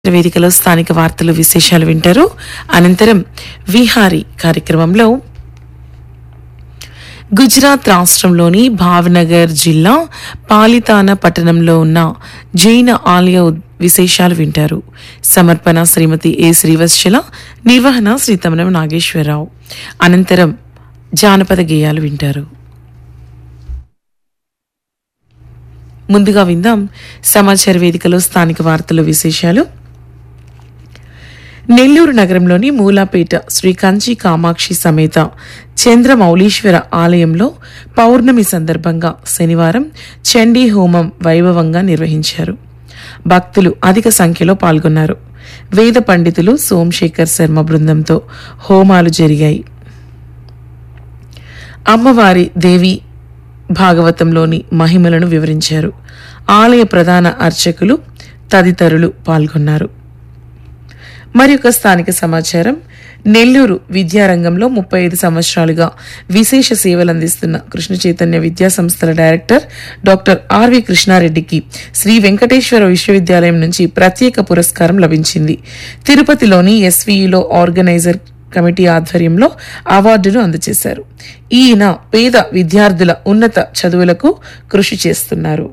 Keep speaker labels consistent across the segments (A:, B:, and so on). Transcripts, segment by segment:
A: వేదికలో స్థానిక వార్తలు విశేషాలు వింటారు అనంతరం విహారీ కార్యక్రమంలో గుజరాత్ రాష్ట్రంలోని భావనగర్ జిల్లా పాలితాన పట్టణంలో ఉన్న జైన ఆలయ ఉద్- విశేషాలు వింటారు సమర్పణ శ్రీమతి ఏ శ్రీవత్సల నిర్వహణ శ్రీ తమనం నాగేశ్వరరావు అనంతరం జానపద గేయాలు వింటారు ముందుగా విందాం సమాచార వేదికలో స్థానిక వార్తలు విశేషాలు నెల్లూరు నగరంలోని మూలాపేట శ్రీ కంచి కామాక్షి సమేత చంద్రమౌళీశ్వర ఆలయంలో పౌర్ణమి సందర్భంగా శనివారం చండీ హోమం వైభవంగా నిర్వహించారు భక్తులు అధిక సంఖ్యలో పాల్గొన్నారు వేద పండితులు సోమశేఖర్ శర్మ బృందంతో హోమాలు జరిగాయి అమ్మవారి దేవి భాగవతంలోని మహిమలను వివరించారు ఆలయ ప్రధాన అర్చకులు తదితరులు పాల్గొన్నారు మరి ఒక స్థానిక సమాచారం నెల్లూరు విద్యారంగంలో ముప్పై ఐదు సంవత్సరాలుగా విశేష సేవలు అందిస్తున్న కృష్ణ చైతన్య విద్యా సంస్థల డైరెక్టర్ డాక్టర్ ఆర్వి కృష్ణారెడ్డికి శ్రీ వెంకటేశ్వర విశ్వవిద్యాలయం నుంచి ప్రత్యేక పురస్కారం లభించింది తిరుపతిలోని ఎస్వీఈలో ఆర్గనైజర్ కమిటీ ఆధ్వర్యంలో అవార్డును అందజేశారు ఈయన పేద విద్యార్థుల ఉన్నత చదువులకు కృషి చేస్తున్నారు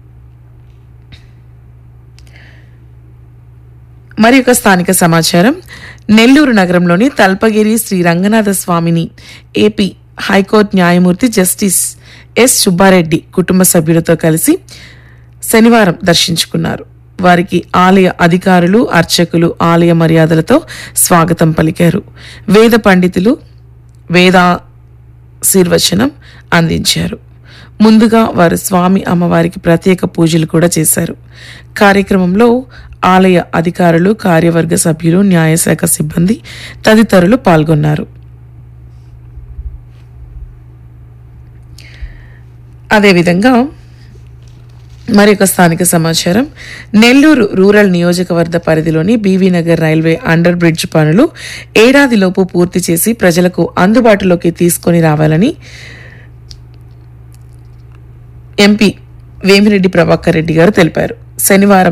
A: మరి ఒక స్థానిక సమాచారం నెల్లూరు నగరంలోని తల్పగిరి శ్రీ రంగనాథ స్వామిని ఏపీ హైకోర్టు న్యాయమూర్తి జస్టిస్ ఎస్ సుబ్బారెడ్డి కుటుంబ సభ్యులతో కలిసి శనివారం దర్శించుకున్నారు వారికి ఆలయ అధికారులు అర్చకులు ఆలయ మర్యాదలతో స్వాగతం పలికారు వేద పండితులు వేదా శీర్వచనం అందించారు ముందుగా వారు స్వామి అమ్మవారికి ప్రత్యేక పూజలు కూడా చేశారు కార్యక్రమంలో ఆలయ అధికారులు కార్యవర్గ సభ్యులు న్యాయశాఖ సిబ్బంది తదితరులు పాల్గొన్నారు అదేవిధంగా మరి ఒక స్థానిక సమాచారం నెల్లూరు రూరల్ నియోజకవర్గ పరిధిలోని B V Nagar railway under bridge పనులు ఏడాదిలోపు పూర్తి చేసి ప్రజలకు అందుబాటులోకి తీసుకొని రావాలని ఎంపీ వేమిరెడ్డి ప్రభాకర్ రెడ్డి గారు తెలిపారు శనివారం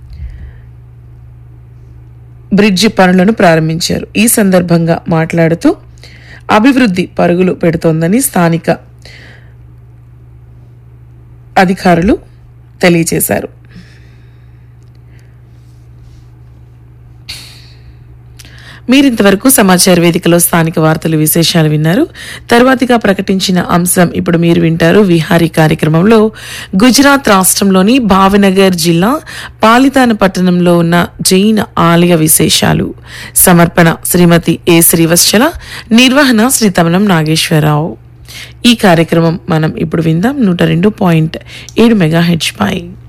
A: బ్రిడ్జి పనులను ప్రారంభించారు ఈ సందర్భంగా మాట్లాడుతూ అభివృద్ధి పరుగులు పెడుతోందని స్థానిక అధికారులు తెలియజేశారు మీరింతవరకు సమాచార వేదికలో స్థానిక వార్తలు విశేషాలు విన్నారు తర్వాతిగా ప్రకటించిన అంశం ఇప్పుడు మీరు వింటారు విహారీ కార్యక్రమంలో గుజరాత్ రాష్ట్రంలోని భావనగర్ జిల్లా పాలితాన పట్టణంలో ఉన్న జైన ఆలయ విశేషాలు సమర్పణ శ్రీమతి ఏ శ్రీవత్సల నిర్వహణ శ్రీ తమనం నాగేశ్వరరావు ఈ కార్యక్రమం మనం ఇప్పుడు విందాం నూట రెండు పాయింట్ ఏడు మెగా హెచ్ పై